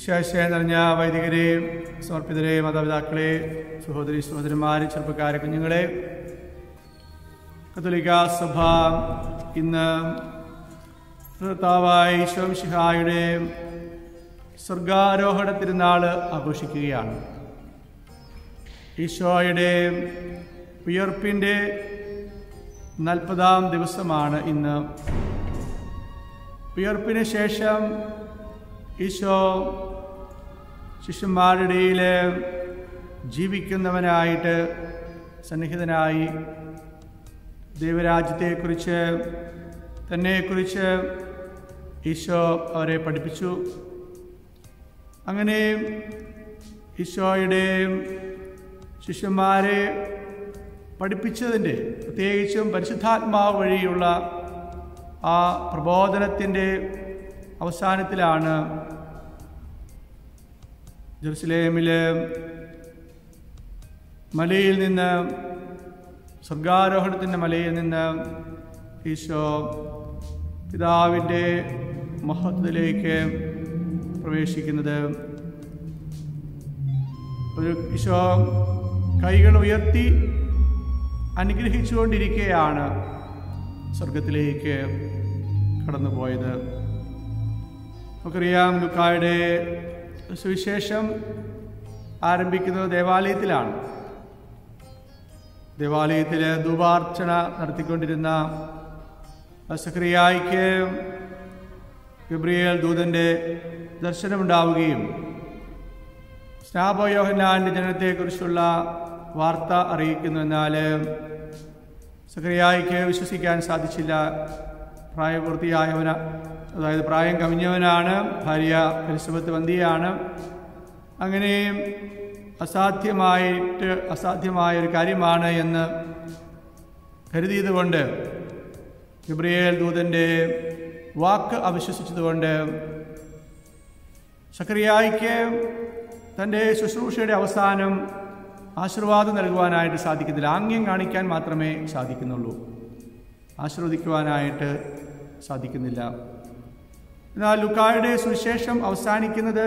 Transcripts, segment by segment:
വിശ്വാസ നിറഞ്ഞ വൈദികരെ സമർപ്പിതരെ മാതാപിതാക്കളെ സഹോദരി സഹോദരന്മാരെ ചെറുപ്പക്കാരെ കുഞ്ഞുങ്ങളെ കത്തോലിക്ക സഭ ഇന്ന് കർത്താവായ ശോംഷിഹായുടെ സ്വർഗാരോഹണ തിരുനാൾ ആഘോഷിക്കുകയാണ് ഈശോയുടെ ഉയർപ്പിൻ്റെ നാൽപ്പതാം ദിവസമാണ് ഇന്ന് ഉയർപ്പിന് ശേഷം ഈശോ ശിഷ്യന്മാരുടെ ഇടയിൽ ജീവിക്കുന്നവനായിട്ട് സന്നിഹിതനായി ദൈവരാജ്യത്തെക്കുറിച്ച് തന്നെക്കുറിച്ച് ഈശോ അവരെ പഠിപ്പിച്ചു അങ്ങനെ ഈശോയുടെ ശിഷ്യന്മാരെ പഠിപ്പിച്ചതിൻ്റെ പ്രത്യേകിച്ചും പരിശുദ്ധാത്മാവ് വഴിയുള്ള ആ പ്രബോധനത്തിൻ്റെ അവസാനത്തിലാണ് ജെറുസലേമിലെ മലയിൽ നിന്ന് സ്വർഗാരോഹണത്തിൻ്റെ മലയിൽ നിന്ന് ഈശോ പിതാവിൻ്റെ മഹത്വത്തിലേക്ക് പ്രവേശിക്കുന്നത് ഒരു ഈശോ കൈകൾ ഉയർത്തി അനുഗ്രഹിച്ചുകൊണ്ടിരിക്കുകയാണ് സ്വർഗത്തിലേക്ക് കടന്നുപോയത് നമുക്കറിയാം ലുക്കായുടെ സുവിശേഷം ആരംഭിക്കുന്നത് ദേവാലയത്തിലാണ് ദേവാലയത്തിൽ ധൂപാർച്ചന നടത്തിക്കൊണ്ടിരുന്ന സക്രിയായിക്ക് ഗബ്രിയേൽ ദൂതൻ്റെ ദർശനമുണ്ടാവുകയും സ്നാപയോഹനാൻ്റെ ജനനത്തെക്കുറിച്ചുള്ള വാർത്ത അറിയിക്കുന്നു എന്നാൽ സക്രിയായിക്ക് വിശ്വസിക്കാൻ സാധിച്ചില്ല പ്രായപൂർത്തിയായവന അതായത് പ്രായം കവിഞ്ഞവനാണ് ഭാര്യ എലിസബത്ത് വന്തിയാണ് അങ്ങനെ അസാധ്യമായിട്ട് അസാധ്യമായ ഒരു കാര്യമാണ് എന്ന് കരുതിയതുകൊണ്ട് ഗബ്രിയേൽ ദൂതൻ്റെ വാക്ക് അവിശ്വസിച്ചതുകൊണ്ട് സക്രിയായിക്ക് തൻ്റെ ശുശ്രൂഷയുടെ അവസാനം ആശീർവാദം നൽകുവാനായിട്ട് സാധിക്കുന്നില്ല ആംഗ്യം കാണിക്കാൻ മാത്രമേ സാധിക്കുന്നുള്ളൂ ആശീർവദിക്കുവാനായിട്ട് സാധിക്കുന്നില്ല എന്നാൽ ലുക്കായുടെ സുവിശേഷം അവസാനിക്കുന്നത്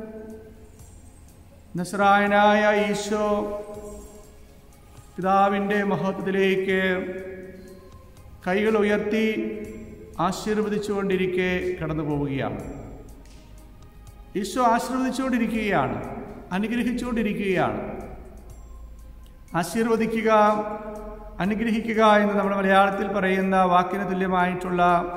നസ്രായനായ ഈശോ പിതാവിൻ്റെ മഹത്വത്തിലേക്ക് കൈകൾ ഉയർത്തി ആശീർവദിച്ചുകൊണ്ടിരിക്കെ കടന്നു പോവുകയാണ് ഈശോ ആശീർവദിച്ചുകൊണ്ടിരിക്കുകയാണ് അനുഗ്രഹിച്ചുകൊണ്ടിരിക്കുകയാണ് ആശീർവദിക്കുക അനുഗ്രഹിക്കുക എന്ന് നമ്മൾ മലയാളത്തിൽ പറയുന്ന വാക്കിന് തുല്യമായിട്ടുള്ള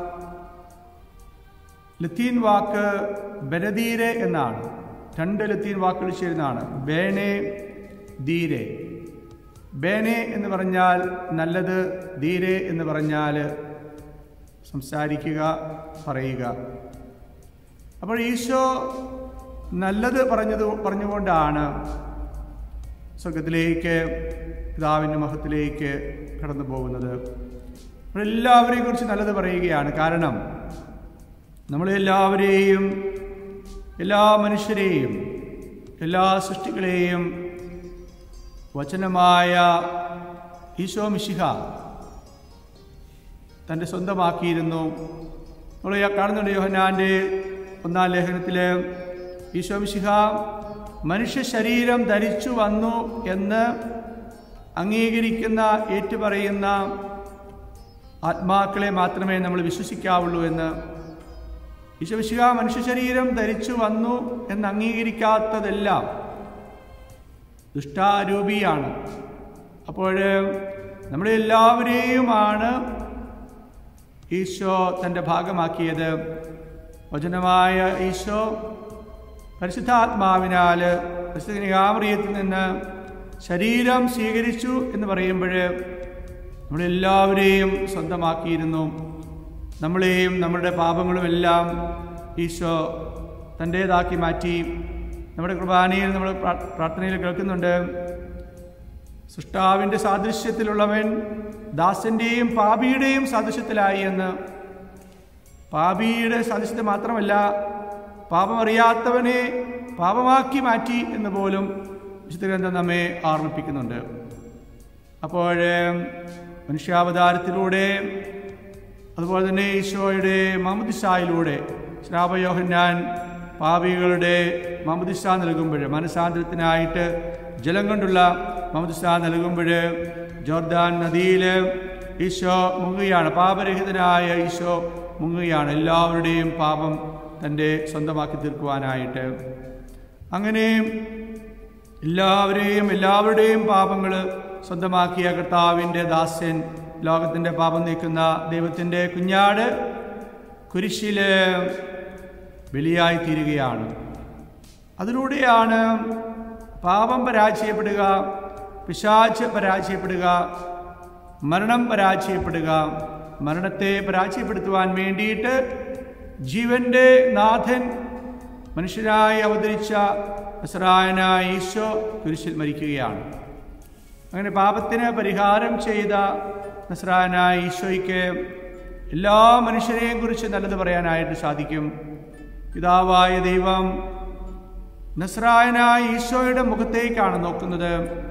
ലത്തീൻ വാക്ക് ബനദീരെ എന്നാണ് രണ്ട് ലത്തീൻ വാക്കുകൾ ചേരുന്നതാണ് ബേനെ ധീരെ ബേനെ എന്ന് പറഞ്ഞാൽ നല്ലത് ധീരെ എന്ന് പറഞ്ഞാൽ സംസാരിക്കുക പറയുക അപ്പോൾ ഈശോ നല്ലത് പറഞ്ഞത് പറഞ്ഞുകൊണ്ടാണ് സ്വർഗത്തിലേക്ക് പിതാവിൻ്റെ മഹത്തിലേക്ക് കടന്നു പോകുന്നത് നമ്മളെല്ലാവരെയും കുറിച്ച് നല്ലത് പറയുകയാണ് കാരണം നമ്മളെല്ലാവരെയും എല്ലാ മനുഷ്യരെയും എല്ലാ സൃഷ്ടികളെയും വചനമായ ഈശോ മിശിഹ തൻ്റെ സ്വന്തമാക്കിയിരുന്നു നമ്മൾ കാണുന്നുണ്ട് യോഹനാൻ്റെ ഒന്നാം ലേഖനത്തിൽ ഈശോ മിശിഹ മനുഷ്യ ശരീരം ധരിച്ചു വന്നു എന്ന് അംഗീകരിക്കുന്ന ഏറ്റുപറയുന്ന ആത്മാക്കളെ മാത്രമേ നമ്മൾ വിശ്വസിക്കാവുള്ളൂ എന്ന് ഈശോമിശിക മനുഷ്യ ശരീരം ധരിച്ചു വന്നു എന്ന് അംഗീകരിക്കാത്തതെല്ലാം ദുഷ്ടാരൂപിയാണ് അപ്പോൾ നമ്മളെല്ലാവരെയുമാണ് ഈശോ തൻ്റെ ഭാഗമാക്കിയത് വചനമായ ഈശോ പരിശുദ്ധാത്മാവിനാൽ പരിശുദ്ധനികാമറിയത്തിൽ നിന്ന് ശരീരം സ്വീകരിച്ചു എന്ന് പറയുമ്പോൾ നമ്മളെല്ലാവരെയും സ്വന്തമാക്കിയിരുന്നു നമ്മളെയും നമ്മുടെ പാപങ്ങളുമെല്ലാം ഈശോ തൻ്റേതാക്കി മാറ്റി നമ്മുടെ കുർബാനയിൽ നമ്മൾ പ്രാർത്ഥനയിൽ കേൾക്കുന്നുണ്ട് സൃഷ്ടാവിൻ്റെ സാദൃശ്യത്തിലുള്ളവൻ ദാസൻ്റെയും പാപിയുടെയും സാദൃശ്യത്തിലായി എന്ന് പാപിയുടെ സാദൃശ്യത്തെ മാത്രമല്ല പാപമറിയാത്തവനെ പാപമാക്കി മാറ്റി എന്ന് പോലും വിശുദ്ധ ഗ്രന്ഥം നമ്മെ ഓർമ്മിപ്പിക്കുന്നുണ്ട് അപ്പോൾ മനുഷ്യാവതാരത്തിലൂടെ അതുപോലെ തന്നെ ഈശോയുടെ മാമുദിസായിലൂടെ ശ്രാപയോഹന്നാൻ പാപികളുടെ മമദിസ നൽകുമ്പോൾ മനസാന്തരത്തിനായിട്ട് ജലം കൊണ്ടുള്ള മമദിസ നൽകുമ്പോൾ ജോർദാൻ നദിയിൽ ഈശോ മുങ്ങുകയാണ് പാപരഹിതനായ ഈശോ മുങ്ങുകയാണ് എല്ലാവരുടെയും പാപം തൻ്റെ സ്വന്തമാക്കി തീർക്കുവാനായിട്ട് അങ്ങനെ എല്ലാവരെയും എല്ലാവരുടെയും പാപങ്ങൾ സ്വന്തമാക്കിയ കർത്താവിൻ്റെ ദാസ്യൻ ലോകത്തിൻ്റെ പാപം നീക്കുന്ന ദൈവത്തിൻ്റെ കുഞ്ഞാട് കുരിശിൽ ബലിയായി തീരുകയാണ് അതിലൂടെയാണ് പാപം പരാജയപ്പെടുക പിശാച്ച് പരാജയപ്പെടുക മരണം പരാജയപ്പെടുക മരണത്തെ പരാജയപ്പെടുത്തുവാൻ വേണ്ടിയിട്ട് ജീവന്റെ നാഥൻ മനുഷ്യരായി അവതരിച്ച നസ്രായനായ ഈശോ കുരിശിൽ മരിക്കുകയാണ് അങ്ങനെ പാപത്തിന് പരിഹാരം ചെയ്ത നസ്രായനായ ഈശോയ്ക്ക് എല്ലാ മനുഷ്യരെയും കുറിച്ച് നല്ലത് പറയാനായിട്ട് സാധിക്കും പിതാവായ ദൈവം നസ്രായനായ ഈശോയുടെ മുഖത്തേക്കാണ് നോക്കുന്നത്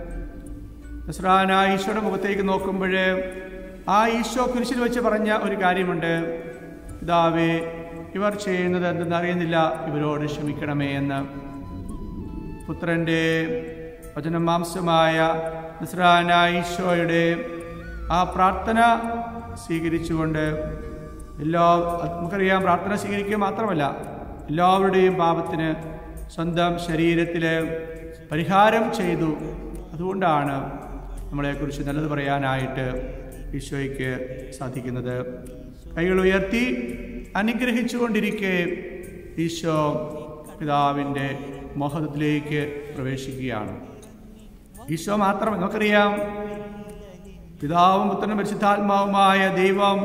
നസ്രായനായ ഈശോയുടെ മുഖത്തേക്ക് നോക്കുമ്പോൾ ആ ഈശോ കുരിശിൽ വെച്ച് പറഞ്ഞ ഒരു കാര്യമുണ്ട് പിതാവേ ഇവർ ചെയ്യുന്നത് എന്തെന്നറിയുന്നില്ല ഇവരോട് ക്ഷമിക്കണമേ എന്ന് പുത്രൻ്റെ വചനമാംസമായ നസ്രാനായ ഈശോയുടെ ആ പ്രാർത്ഥന സ്വീകരിച്ചുകൊണ്ട് എല്ലാ നമുക്കറിയാം പ്രാർത്ഥന സ്വീകരിക്കുക മാത്രമല്ല എല്ലാവരുടെയും പാപത്തിന് സ്വന്തം ശരീരത്തിൽ പരിഹാരം ചെയ്തു അതുകൊണ്ടാണ് നമ്മളെക്കുറിച്ച് നല്ലത് പറയാനായിട്ട് ഈശോയ്ക്ക് സാധിക്കുന്നത് കൈകൾ ഉയർത്തി അനുഗ്രഹിച്ചുകൊണ്ടിരിക്കെ ഈശോ പിതാവിൻ്റെ മോഹത്തിലേക്ക് പ്രവേശിക്കുകയാണ് ഈശോ മാത്രം നമുക്കറിയാം പിതാവും പുത്രനും പരിശുദ്ധാത്മാവുമായ ദൈവം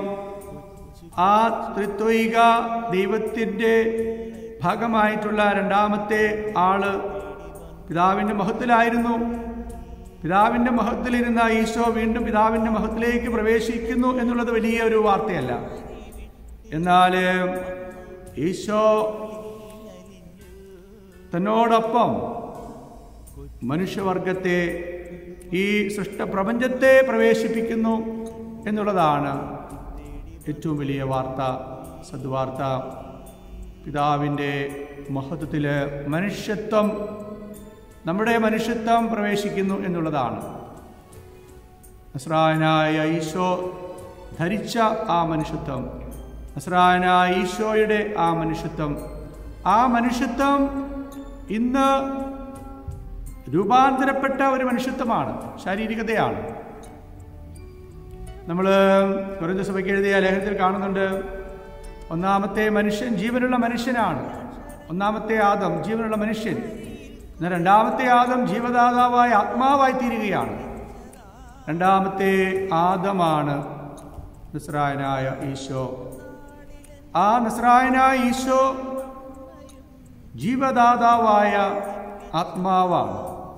ആ ത്രിത്വിക ദൈവത്തിൻ്റെ ഭാഗമായിട്ടുള്ള രണ്ടാമത്തെ ആള് പിതാവിൻ്റെ മഹത്തിലായിരുന്നു പിതാവിൻ്റെ മഹത്തിലിരുന്ന ഈശോ വീണ്ടും പിതാവിൻ്റെ മഹത്തിലേക്ക് പ്രവേശിക്കുന്നു എന്നുള്ളത് വലിയ ഒരു വാർത്തയല്ല എന്നാൽ ഈശോ തന്നോടൊപ്പം മനുഷ്യവർഗത്തെ ഈ സൃഷ്ടപ്രപഞ്ചത്തെ പ്രവേശിപ്പിക്കുന്നു എന്നുള്ളതാണ് ഏറ്റവും വലിയ വാർത്ത സദ്വാർത്ത പിതാവിൻ്റെ മഹത്വത്തിൽ മനുഷ്യത്വം നമ്മുടെ മനുഷ്യത്വം പ്രവേശിക്കുന്നു എന്നുള്ളതാണ് നസ്രായനായ ഈശോ ധരിച്ച ആ മനുഷ്യത്വം നസ്രായനായ ഈശോയുടെ ആ മനുഷ്യത്വം ആ മനുഷ്യത്വം ഇന്ന് രൂപാന്തരപ്പെട്ട ഒരു മനുഷ്യത്വമാണ് ശാരീരികതയാണ് നമ്മൾ കുറഞ്ഞ സഭയ്ക്ക് എഴുതിയ ലേഖനത്തിൽ കാണുന്നുണ്ട് ഒന്നാമത്തെ മനുഷ്യൻ ജീവനുള്ള മനുഷ്യനാണ് ഒന്നാമത്തെ ആദം ജീവനുള്ള മനുഷ്യൻ എന്നാൽ രണ്ടാമത്തെ ആദം ജീവദാതാവായ ആത്മാവായി തീരുകയാണ് രണ്ടാമത്തെ ആദമാണ് നസ്രായനായ ഈശോ ആ നസ്രായനായ ഈശോ ജീവദാതാവായ ആത്മാവാണ്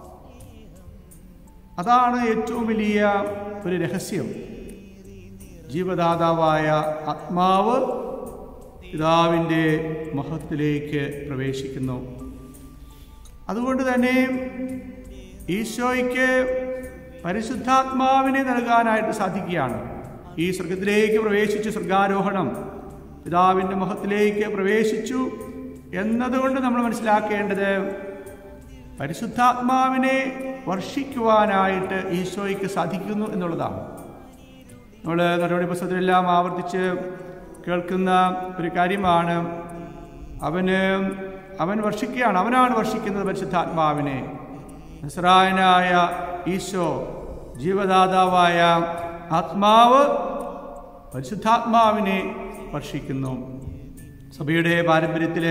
അതാണ് ഏറ്റവും വലിയ ഒരു രഹസ്യം ജീവദാതാവായ ആത്മാവ് പിതാവിൻ്റെ മഹത്തിലേക്ക് പ്രവേശിക്കുന്നു അതുകൊണ്ട് തന്നെ ഈശോയ്ക്ക് പരിശുദ്ധാത്മാവിനെ നൽകാനായിട്ട് സാധിക്കുകയാണ് ഈ സ്വർഗത്തിലേക്ക് പ്രവേശിച്ചു സ്വർഗാരോഹണം പിതാവിൻ്റെ മുഖത്തിലേക്ക് പ്രവേശിച്ചു എന്നതുകൊണ്ട് നമ്മൾ മനസ്സിലാക്കേണ്ടത് പരിശുദ്ധാത്മാവിനെ വർഷിക്കുവാനായിട്ട് ഈശോയ്ക്ക് സാധിക്കുന്നു എന്നുള്ളതാണ് നമ്മൾ നടപടി പുസ്തകത്തിലെല്ലാം ആവർത്തിച്ച് കേൾക്കുന്ന ഒരു കാര്യമാണ് അവന് അവൻ വർഷിക്കുകയാണ് അവനാണ് വർഷിക്കുന്നത് പരിശുദ്ധാത്മാവിനെ നസ്രായനായ ഈശോ ജീവദാതാവായ ആത്മാവ് പരിശുദ്ധാത്മാവിനെ വർഷിക്കുന്നു സഭയുടെ പാരമ്പര്യത്തിൽ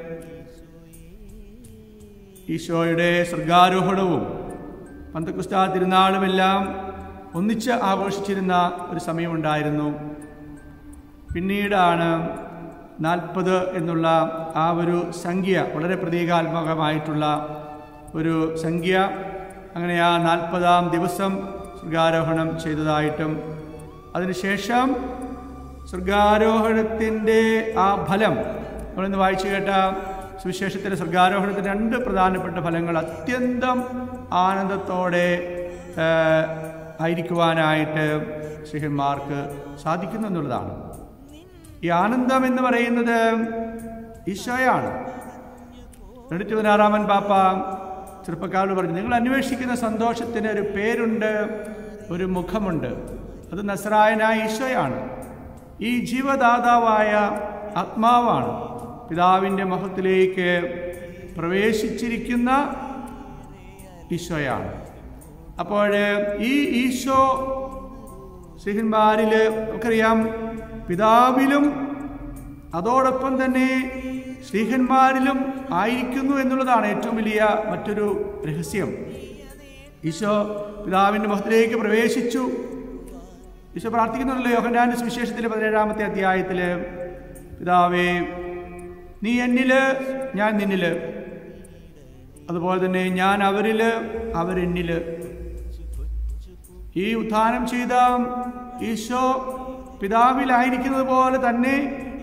ഈശോയുടെ സ്വർഗാരോഹണവും പന്തക്കുസ്ത തിരുനാളുമെല്ലാം ഒന്നിച്ച് ആഘോഷിച്ചിരുന്ന ഒരു സമയമുണ്ടായിരുന്നു പിന്നീടാണ് നാൽപ്പത് എന്നുള്ള ആ ഒരു സംഖ്യ വളരെ പ്രതീകാത്മകമായിട്ടുള്ള ഒരു സംഖ്യ അങ്ങനെ ആ നാൽപ്പതാം ദിവസം സ്വർഗാരോഹണം ചെയ്തതായിട്ടും അതിനുശേഷം സ്വർഗാരോഹണത്തിൻ്റെ ആ ഫലം നമ്മളിന്ന് വായിച്ചു കേട്ട സുവിശേഷത്തിലെ സ്വർഗാരോഹണത്തിൻ്റെ രണ്ട് പ്രധാനപ്പെട്ട ഫലങ്ങൾ അത്യന്തം ആനന്ദത്തോടെ ആ, ആയിരിക്കുവാനായിട്ട് ശ്രീഹന്മാർക്ക് സാധിക്കുന്നു എന്നുള്ളതാണ് ഈ ആനന്ദം എന്ന് പറയുന്നത് ഈശോയാണ് എണ്ണൂറ്റി പതിനാറാമൻ പാപ്പ ചെറുപ്പക്കാരോട് പറഞ്ഞു നിങ്ങൾ അന്വേഷിക്കുന്ന സന്തോഷത്തിന് ഒരു പേരുണ്ട് ഒരു മുഖമുണ്ട് അത് നസ്രായനായ ഈശോയാണ് ഈ ജീവദാതാവായ ആത്മാവാണ് പിതാവിൻ്റെ മുഖത്തിലേക്ക് പ്രവേശിച്ചിരിക്കുന്ന ഈശോയാണ് അപ്പോൾ ഈ ഈശോ ശ്രീഹന്മാരിൽ നമുക്കറിയാം പിതാവിലും അതോടൊപ്പം തന്നെ ശ്രീഹന്മാരിലും ആയിരിക്കുന്നു എന്നുള്ളതാണ് ഏറ്റവും വലിയ മറ്റൊരു രഹസ്യം ഈശോ പിതാവിൻ്റെ മുഖത്തിലേക്ക് പ്രവേശിച്ചു ഈശോ പ്രാർത്ഥിക്കുന്നുണ്ടല്ലോ യോഹന്നാൻ്റെ സുവിശേഷത്തിലെ പതിനേഴാമത്തെ അധ്യായത്തിൽ പിതാവേ നീ എന്നില് ഞാൻ നിന്നില് അതുപോലെ തന്നെ ഞാൻ അവരില് അവരെന്നില് ഈ ഉത്ഥാനം ചെയ്ത ഈശോ പിതാവിലായിരിക്കുന്നത് പോലെ തന്നെ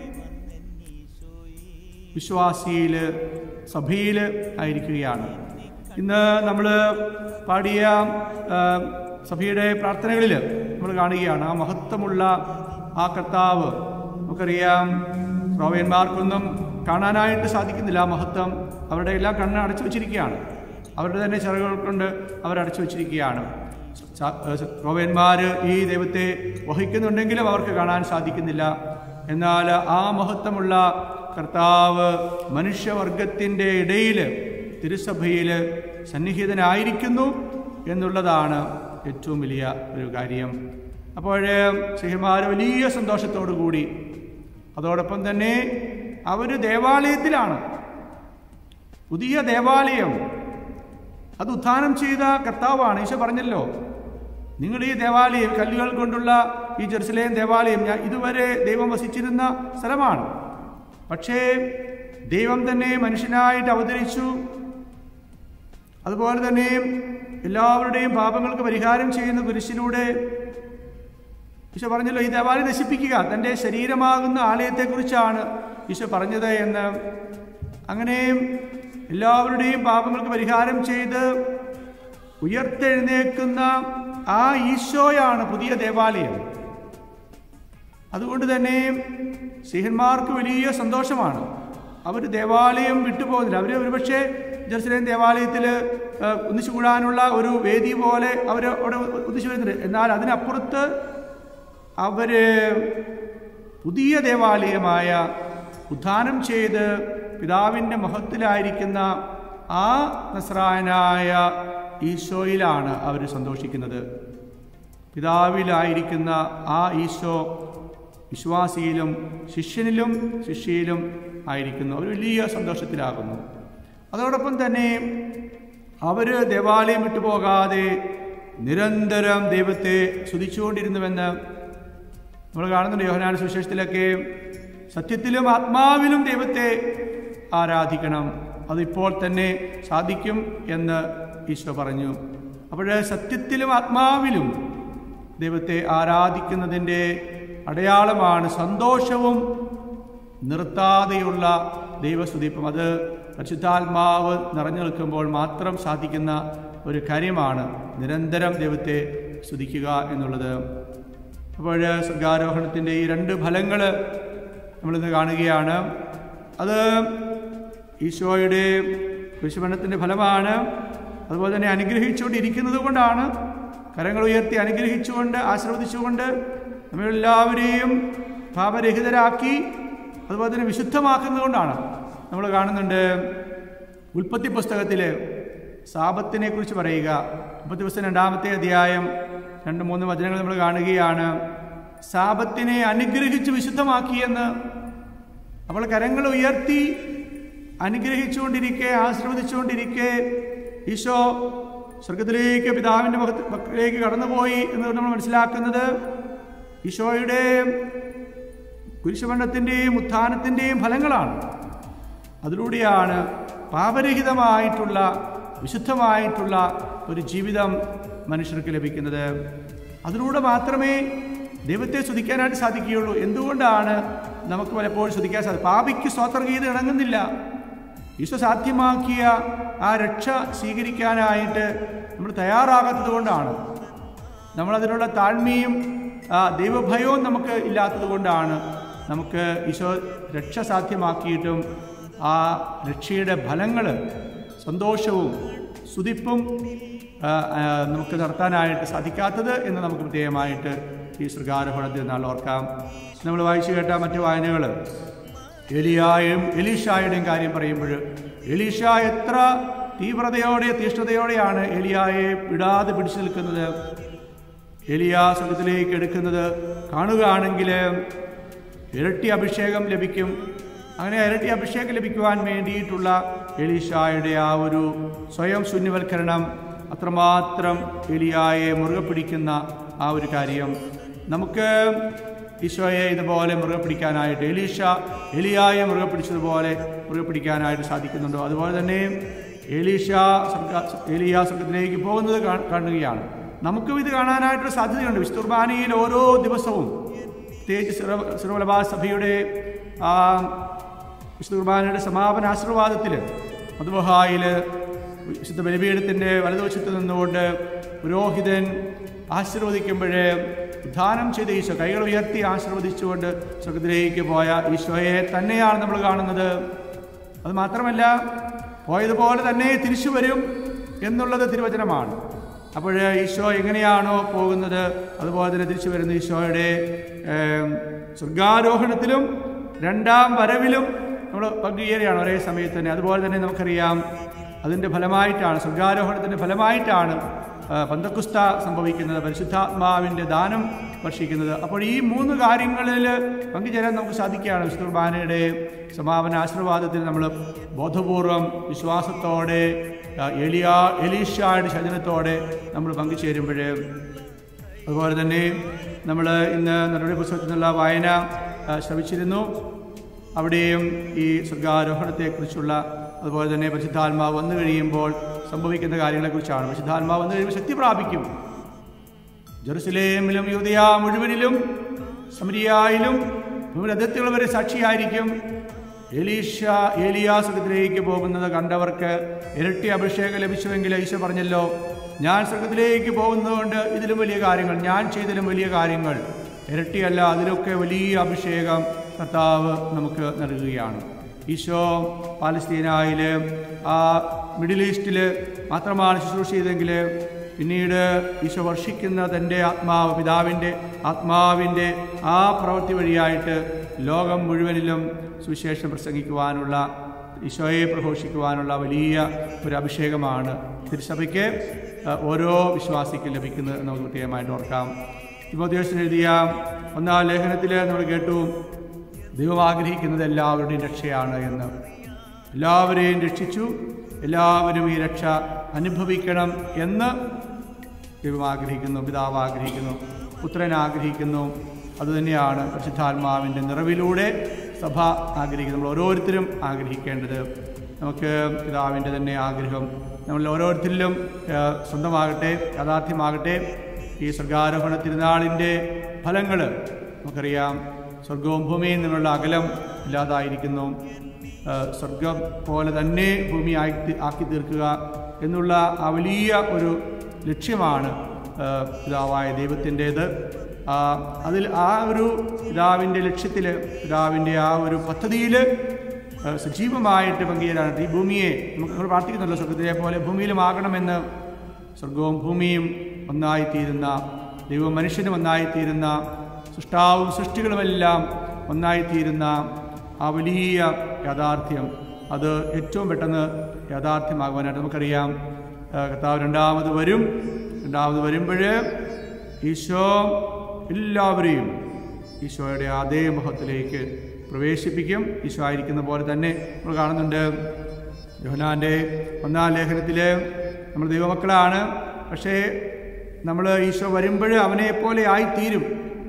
വിശ്വാസിയിൽ സഭയിൽ ആയിരിക്കുകയാണ് ഇന്ന് നമ്മൾ പാടിയ ആ, സഭയുടെ പ്രാർത്ഥനകളിൽ നമ്മൾ കാണുകയാണ് ആ മഹത്വമുള്ള ആ കർത്താവ് നമുക്കറിയാം റോവയന്മാർക്കൊന്നും കാണാനായിട്ട് സാധിക്കുന്നില്ല ആ മഹത്വം അവരുടെ എല്ലാം കണ്ണ് അടച്ചു വെച്ചിരിക്കുകയാണ് അവരുടെ തന്നെ ചിറകുകൾ കൊണ്ട് അവർ അടച്ചു വെച്ചിരിക്കുകയാണ് റോവയന്മാർ ഈ ദൈവത്തെ വഹിക്കുന്നുണ്ടെങ്കിലും അവർക്ക് കാണാൻ സാധിക്കുന്നില്ല എന്നാൽ ആ മഹത്വമുള്ള കർത്താവ് മനുഷ്യവർഗത്തിൻ്റെ ഇടയിൽ തിരുസഭയിൽ സന്നിഹിതനായിരിക്കുന്നു എന്നുള്ളതാണ് ഏറ്റവും വലിയ ഒരു കാര്യം അപ്പോൾ ശ്രീമാർ വലിയ സന്തോഷത്തോടു കൂടി അതോടൊപ്പം തന്നെ അവർ ദേവാലയത്തിലാണ് പുതിയ ദേവാലയം അത് ഉത്ഥാനം ചെയ്ത കർത്താവാണ് ഈശോ പറഞ്ഞല്ലോ നിങ്ങൾ ഈ ദേവാലയം കല്ലുകൾ കൊണ്ടുള്ള ഈ ജെറുസലേം ദേവാലയം ഞാൻ ഇതുവരെ ദൈവം വസിച്ചിരുന്ന സ്ഥലമാണ് പക്ഷേ ദൈവം തന്നെ മനുഷ്യനായിട്ട് അവതരിച്ചു അതുപോലെ തന്നെ എല്ലാവരുടെയും പാപങ്ങൾക്ക് പരിഹാരം ചെയ്യുന്ന കുരിശിലൂടെ ഈശോ പറഞ്ഞല്ലോ ഈ ദേവാലയം നശിപ്പിക്കുക തൻ്റെ ശരീരമാകുന്ന ആലയത്തെക്കുറിച്ചാണ് ഈശോ പറഞ്ഞത് എന്ന് അങ്ങനെ എല്ലാവരുടെയും പാപങ്ങൾക്ക് പരിഹാരം ചെയ്ത് ഉയർത്തെഴുന്നേക്കുന്ന ആ ഈശോയാണ് പുതിയ ദേവാലയം അതുകൊണ്ട് തന്നെ സിഹന്മാർക്ക് വലിയ സന്തോഷമാണ് അവർ ദേവാലയം വിട്ടുപോകുന്നില്ല അവർ ഒരുപക്ഷെ ജെറുസലേം ദേവാലയത്തിൽ ഒന്നിച്ചു കൂടാനുള്ള ഒരു വേദി പോലെ അവർ അവിടെ ഒന്നിച്ചു വരുന്നുണ്ട് എന്നാൽ അതിനപ്പുറത്ത് അവർ പുതിയ ദേവാലയമായ ഉദ്ധാനം ചെയ്ത് പിതാവിൻ്റെ മുഖത്തിലായിരിക്കുന്ന ആ നസ്രായനായ ഈശോയിലാണ് അവർ സന്തോഷിക്കുന്നത് പിതാവിലായിരിക്കുന്ന ആ ഈശോ വിശ്വാസിയിലും ശിഷ്യനിലും ശിഷ്യയിലും ആയിരിക്കുന്നു അവർ വലിയ സന്തോഷത്തിലാകുന്നു അതോടൊപ്പം തന്നെ അവർ ദേവാലയം വിട്ടുപോകാതെ നിരന്തരം ദൈവത്തെ സ്തുതിച്ചുകൊണ്ടിരുന്നുവെന്ന് നമ്മൾ കാണുന്നുണ്ട് യോഹനാന സുവിശേഷത്തിലൊക്കെ സത്യത്തിലും ആത്മാവിലും ദൈവത്തെ ആരാധിക്കണം അതിപ്പോൾ തന്നെ സാധിക്കും എന്ന് ഈശോ പറഞ്ഞു അപ്പോൾ സത്യത്തിലും ആത്മാവിലും ദൈവത്തെ ആരാധിക്കുന്നതിൻ്റെ അടയാളമാണ് സന്തോഷവും നിർത്താതെയുള്ള ദൈവസ്തുതിപ്പം അത് പരിശുദ്ധാത്മാവ് നിറഞ്ഞു നിൽക്കുമ്പോൾ മാത്രം സാധിക്കുന്ന ഒരു കാര്യമാണ് നിരന്തരം ദൈവത്തെ സ്തുതിക്കുക എന്നുള്ളത് അപ്പോൾ സ്വർഗാരോഹണത്തിൻ്റെ ഈ രണ്ട് ഫലങ്ങൾ നമ്മളിന്ന് കാണുകയാണ് അത് ഈശോയുടെ കുരിശുമരണത്തിൻ്റെ ഫലമാണ് അതുപോലെ തന്നെ അനുഗ്രഹിച്ചുകൊണ്ടിരിക്കുന്നത് കൊണ്ടാണ് കരങ്ങൾ ഉയർത്തി അനുഗ്രഹിച്ചുകൊണ്ട് ആശീർവദിച്ചുകൊണ്ട് നമ്മളെല്ലാവരെയും പാപരഹിതരാക്കി അതുപോലെ തന്നെ വിശുദ്ധമാക്കുന്നതുകൊണ്ടാണ് നമ്മൾ കാണുന്നുണ്ട് ഉൽപ്പത്തി പുസ്തകത്തിൽ സാപത്തിനെ കുറിച്ച് പറയുക ഉൽപ്പത്തി പുസ്തകം രണ്ടാമത്തെ അധ്യായം രണ്ട് മൂന്ന് വചനങ്ങൾ നമ്മൾ കാണുകയാണ് സാപത്തിനെ അനുഗ്രഹിച്ച് വിശുദ്ധമാക്കിയെന്ന് അവൾ കരങ്ങൾ ഉയർത്തി അനുഗ്രഹിച്ചുകൊണ്ടിരിക്കെ ആശീർവദിച്ചുകൊണ്ടിരിക്കെ ഈശോ സ്വർഗത്തിലേക്ക് പിതാവിൻ്റെ മുഖത്ത് മക്കളിലേക്ക് കടന്നുപോയി എന്ന് നമ്മൾ മനസ്സിലാക്കുന്നത് ഈശോയുടെ കുരിശുമണ്ഡത്തിൻ്റെയും ഉത്ഥാനത്തിൻ്റെയും ഫലങ്ങളാണ് അതിലൂടെയാണ് പാപരഹിതമായിട്ടുള്ള വിശുദ്ധമായിട്ടുള്ള ഒരു ജീവിതം മനുഷ്യർക്ക് ലഭിക്കുന്നത് അതിലൂടെ മാത്രമേ ദൈവത്തെ സ്തുതിക്കാനായിട്ട് സാധിക്കുകയുള്ളൂ എന്തുകൊണ്ടാണ് നമുക്ക് പലപ്പോഴും സ്തുതിക്കാൻ സാധിക്കും പാപിക്ക് സ്വതന്ത്രഗീത ഇണങ്ങുന്നില്ല ഈശോ സാധ്യമാക്കിയ ആ രക്ഷ സ്വീകരിക്കാനായിട്ട് നമ്മൾ തയ്യാറാകാത്തത് കൊണ്ടാണ് നമ്മളതിനുള്ള താഴ്മയും ആ, ദൈവഭയവും നമുക്ക് ഇല്ലാത്തത് കൊണ്ടാണ് നമുക്ക് ഈശോ രക്ഷ സാധ്യമാക്കിയിട്ടും ആ രക്ഷയുടെ ഫലങ്ങൾ സന്തോഷവും സ്തുതിപ്പും ആ, ആ, നമുക്ക് നടത്താനായിട്ട് സാധിക്കാത്തത് എന്ന് നമുക്ക് പ്രത്യേകമായിട്ട് ഈ ശൃംഗാരോഹണത്തിൽ നാൾ ഓർക്കാം നമ്മൾ വായിച്ചു കേട്ട മറ്റു വായനകൾ എലിയായും എലീഷായുടെയും കാര്യം പറയുമ്പോൾ എലീഷ എത്ര തീവ്രതയോടെ തീഷ്ണതയോടെയാണ് എലിയായെ വിടാതെ പിടിച്ചു നിൽക്കുന്നത് എലിയാ സ്വർഗത്തിലേക്ക് എടുക്കുന്നത് കാണുകയാണെങ്കിൽ ഇരട്ടി അഭിഷേകം ലഭിക്കും അങ്ങനെ ഇരട്ടി അഭിഷേകം ലഭിക്കുവാൻ വേണ്ടിയിട്ടുള്ള എലീഷായുടെ ആ ഒരു സ്വയം ശൂന്യവൽക്കരണം അത്രമാത്രം എലിയായെ മുറുകെ പിടിക്കുന്ന ആ ഒരു കാര്യം നമുക്ക് ഈശോയെ ഇതുപോലെ മുറുകെ പിടിക്കാനായിട്ട് എലീഷ എലിയായെ മുറുകെ പിടിച്ചതുപോലെ മുറുകെ പിടിക്കാനായിട്ട് സാധിക്കുന്നുണ്ടോ അതുപോലെ തന്നെ എലീഷ സ്വർഗ എലിയ സ്വർഗത്തിലേക്ക് പോകുന്നത് കാ- കാണുകയാണ് നമുക്കും ഇത് കാണാനായിട്ടൊരു സാധ്യതയുണ്ട് വിശുദ്ധ കുർബാനയിൽ ഓരോ ദിവസവും പ്രത്യേകിച്ച് സിറവലബാ സഭയുടെ ആ വിശുദ്ധ കുർബാനയുടെ സമാപന ആശീർവാദത്തിൽ മധുബഹായിൽ വിശുദ്ധ ബലിപീഠത്തിൻ്റെ വലതുവശത്ത് നിന്നുകൊണ്ട് പുരോഹിതൻ ആശീർവദിക്കുമ്പോഴേ ഉദ്ധാനം ചെയ്ത ഈശോ കൈകൾ ഉയർത്തി ആശീർവദിച്ചുകൊണ്ട് സ്വർഗത്തിലേക്ക് പോയ ഈശോയെ തന്നെയാണ് നമ്മൾ കാണുന്നത് അത് മാത്രമല്ല പോയതുപോലെ തന്നെ തിരിച്ചു വരും എന്നുള്ളത് തിരുവചനമാണ് അപ്പോൾ ഈശോ എങ്ങനെയാണോ പോകുന്നത് അതുപോലെ തന്നെ തിരിച്ചു വരുന്ന ഈശോയുടെ ഏം, സ്വർഗാരോഹണത്തിലും രണ്ടാം വരവിലും നമ്മൾ പങ്കുചേരുകയാണ് ഒരേ സമയത്ത് തന്നെ അതുപോലെ തന്നെ നമുക്കറിയാം അതിൻ്റെ ഫലമായിട്ടാണ് സ്വർഗാരോഹണത്തിൻ്റെ ഫലമായിട്ടാണ് ആ, പന്തക്കുസ്ത സംഭവിക്കുന്നത് പരിശുദ്ധാത്മാവിൻ്റെ ദാനം വർഷിക്കുന്നത് അപ്പോൾ ഈ മൂന്ന് കാര്യങ്ങളിൽ പങ്കുചേരാൻ നമുക്ക് സാധിക്കുകയാണ് വിശുദ്ധ കുർബാനയുടെ സമാപന ആശീർവാദത്തിൽ നമ്മൾ ബോധപൂർവം വിശ്വാസത്തോടെ ആ, എലിയ എലീഷായുടെ ശജനത്തോടെ നമ്മൾ പങ്കുചേരുമ്പോൾ അതുപോലെ തന്നെ നമ്മൾ ഇന്ന് നടപടി പുസ്തകത്തിൽ നിന്നുള്ള വായന ആ, ശ്രമിച്ചിരുന്നു അവിടെയും ഈ സ്വർഗാരോഹണത്തെക്കുറിച്ചുള്ള അതുപോലെ തന്നെ പരിശുദ്ധാത്മാവ് വന്നു കഴിയുമ്പോൾ സംഭവിക്കുന്ന കാര്യങ്ങളെക്കുറിച്ചാണ് പരിശുദ്ധാത്മാവ് വന്നു കഴിയുമ്പോൾ ശക്തി പ്രാപിക്കും ജെറുസലേമിലും യൂതയ മുഴുവനിലും സമരിയായിലും ഭൂമിയുടെ അതിർത്തികൾ വരെ സാക്ഷിയായിരിക്കും എലീഷ ഏലിയാസുഖത്തിലേക്ക് പോകുന്നത് കണ്ടവർക്ക് ഇരട്ടി അഭിഷേകം ലഭിച്ചുവെങ്കിൽ ഈശോ പറഞ്ഞല്ലോ ഞാൻ സ്വർഗത്തിലേക്ക് പോകുന്നതുകൊണ്ട് ഇതിലും വലിയ കാര്യങ്ങൾ ഞാൻ ചെയ്തതിലും വലിയ കാര്യങ്ങൾ ഇരട്ടിയല്ല അതിലൊക്കെ വലിയ അഭിഷേകം കർത്താവ് നമുക്ക് നൽകുകയാണ് ഈശോ പാലസ്തീനായിൽ ആ മിഡിൽ ഈസ്റ്റിൽ മാത്രമാണ് ശുശ്രൂഷ ചെയ്തെങ്കിൽ പിന്നീട് ഈശോ വർഷിക്കുന്ന തൻ്റെ ആത്മാവ് പിതാവിൻ്റെ ആത്മാവിൻ്റെ ആ പ്രവൃത്തി വഴിയായിട്ട് ലോകം മുഴുവനിലും സുവിശേഷം പ്രസംഗിക്കുവാനുള്ള ഈശോയെ പ്രഘോഷിക്കുവാനുള്ള വലിയ ഒരു അഭിഷേകമാണ് തിരുസഭയ്ക്ക് അഹ്, ഓരോ വിശ്വാസിക്കും ലഭിക്കുന്നത് എന്ന് നമുക്ക് പ്രത്യേകമായിട്ട് ഓർക്കാം തിമോദ്യോസിന് എഴുതിയ ഒന്നാം ലേഖനത്തിൽ നമ്മൾ കേട്ടു ദൈവം ആഗ്രഹിക്കുന്നത് എല്ലാവരുടെയും രക്ഷയാണ് എന്ന് എല്ലാവരെയും രക്ഷിച്ചു എല്ലാവരും ഈ രക്ഷ അനുഭവിക്കണം എന്ന് ദൈവം ആഗ്രഹിക്കുന്നു പിതാവ് ആഗ്രഹിക്കുന്നു പുത്രൻ ആഗ്രഹിക്കുന്നു അതുതന്നെയാണ് പരിശുദ്ധാത്മാവിൻ്റെ നിറവിലൂടെ സഭ ആഗ്രഹിക്കുന്നത് നമ്മൾ ഓരോരുത്തരും ആഗ്രഹിക്കേണ്ടത് നമുക്ക് പിതാവിൻ്റെ തന്നെ ആഗ്രഹം നമ്മൾ ഓരോരുത്തരിലും ആ, സ്വന്തമാകട്ടെ യാഥാർത്ഥ്യമാകട്ടെ ഈ സ്വർഗാരോഹണ തിരുനാളിൻ്റെ ഫലങ്ങൾ നമുക്കറിയാം സ്വർഗവും ഭൂമിയിൽ നിന്നുള്ള അകലം ഇല്ലാതായിരിക്കുന്നു ആ, സ്വർഗം പോലെ തന്നെ ഭൂമി ആക്കി ആക്കി തീർക്കുക എന്നുള്ള ആ വലിയ ഒരു ലക്ഷ്യമാണ് ആ, പിതാവായ ദൈവത്തിൻ്റേത് ആ, അതിൽ ആ ഒരു പിതാവിൻ്റെ ലക്ഷ്യത്തിൽ പിതാവിൻ്റെ ആ ഒരു പദ്ധതിയിൽ ആ, സജീവമായിട്ട് പങ്കുചേരാനായിട്ട് ഈ ഭൂമിയെ നമുക്ക് നമ്മൾ പ്രാർത്ഥിക്കുന്നല്ലോ സ്വർഗത്തിലെ പോലെ ഭൂമിയിലുമാകണമെന്ന് സ്വർഗവും ഭൂമിയും ഒന്നായിത്തീരുന്ന ദൈവം മനുഷ്യനും ഒന്നായിത്തീരുന്ന സൃഷ്ടാവും സൃഷ്ടികളുമെല്ലാം ഒന്നായിത്തീരുന്ന ആ വലിയ യാഥാർത്ഥ്യം അത് ഏറ്റവും പെട്ടെന്ന് യാഥാർത്ഥ്യമാകുവാനായിട്ട് നമുക്കറിയാം ആ, കർത്താവ് രണ്ടാമത് വരും രണ്ടാമത് വരുമ്പോൾ ഈശോ എല്ലാവരെയും ഈശോയുടെ അതേ മുഖത്തിലേക്ക് പ്രവേശിപ്പിക്കും ഈശോ ആയിരിക്കുന്ന പോലെ തന്നെ നമ്മൾ കാണുന്നുണ്ട് യോഹനാൻ്റെ ഒന്നാം ലേഖനത്തിൽ നമ്മൾ ദൈവമക്കളാണ് പക്ഷേ നമ്മൾ ഈശോ വരുമ്പോൾ അവനെ പോലെ ആയിത്തീരും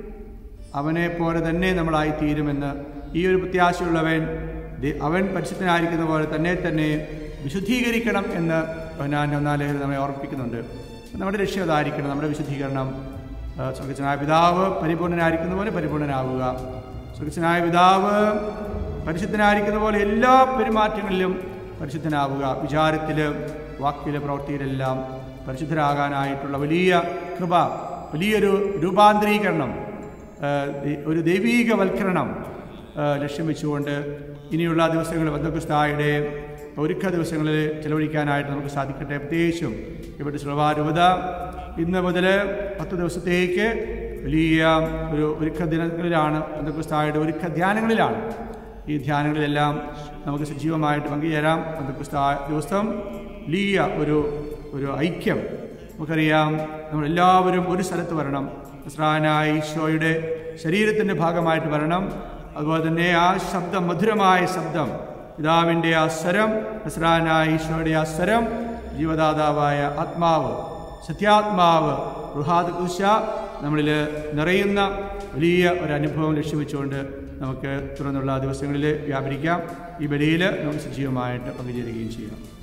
അവനെ പോലെ തന്നെ നമ്മളായിത്തീരുമെന്ന് ഈ ഒരു പ്രത്യാശയുള്ളവൻ ദേ- അവൻ പരിശുദ്ധനായിരിക്കുന്ന പോലെ തന്നെ തന്നെ വിശുദ്ധീകരിക്കണം എന്ന് യോഹനാൻ്റെ ഒന്നാം ലേഖനം നമ്മെ ഓർമ്മിപ്പിക്കുന്നുണ്ട് നമ്മുടെ ലക്ഷ്യം അതായിരിക്കണം നമ്മുടെ വിശുദ്ധീകരണം ആ, സ്വർഗസ്വനായ പിതാവ് പരിപൂർണനായിരിക്കുന്ന പോലെ പരിപൂർണനാവുക സ്വർഗസ്വനായ പിതാവ് പരിശുദ്ധനായിരിക്കുന്ന പോലെ എല്ലാ പെരുമാറ്റങ്ങളിലും പരിശുദ്ധനാവുക വിചാരത്തിൽ വാക്കിൽ പ്രവൃത്തിയിലെല്ലാം പരിശുദ്ധരാകാനായിട്ടുള്ള വലിയ കൃപ വലിയൊരു രൂപാന്തരീകരണം ആ, ദൈ- ഒരു ദൈവീകവൽക്കരണം ആ, ലക്ഷ്യം വെച്ചുകൊണ്ട് ഇനിയുള്ള ദിവസങ്ങൾ ബന്ധുക്രിസ്തായുടെ ഒരുക്ക ദിവസങ്ങളിൽ ചെലവഴിക്കാനായിട്ട് നമുക്ക് സാധിക്കട്ടെ പ്രത്യേകിച്ചും ഇവിടെ ശ്ലോഭാരൂപത ഇന്ന് മുതൽ പത്ത് ദിവസത്തേക്ക് വലിയ ഒരു ഒരുക്ക ദിനങ്ങളിലാണ് ബന്ധുക്രിസ്തായുടെ ഒരുക്ക ധ്യാനങ്ങളിലാണ് ഈ ധ്യാനങ്ങളിലെല്ലാം നമുക്ക് സജീവമായിട്ട് പങ്കുചേരാം ബന്ധുക്രിസ്ത ദിവസം വലിയ ഒരു ഒരു ഐക്യം നമുക്കറിയാം നമ്മളെല്ലാവരും ഒരു സ്ഥലത്ത് വരണം നസ്രാനായ ഈശോയുടെ ശരീരത്തിൻ്റെ ഭാഗമായിട്ട് വരണം അതുപോലെ തന്നെ ആ ശബ്ദം മധുരമായ ശബ്ദം പിതാവിൻ്റെ ആ സ്വരം നസ്രാനായ ഈശോയുടെ ആ സ്വരം ജീവദാതാവായ ആത്മാവ് സത്യാത്മാവ് റുഹാദ് കുശ നമ്മളിൽ നിറയുന്ന വലിയ ഒരു അനുഭവം ലക്ഷ്യം വെച്ചുകൊണ്ട് നമുക്ക് തുടർന്നുള്ള ദിവസങ്ങളിൽ വ്യാപരിക്കാം ഈ ബലിയിൽ നമുക്ക് സജീവമായിട്ട് പങ്കുചേരുകയും ചെയ്യാം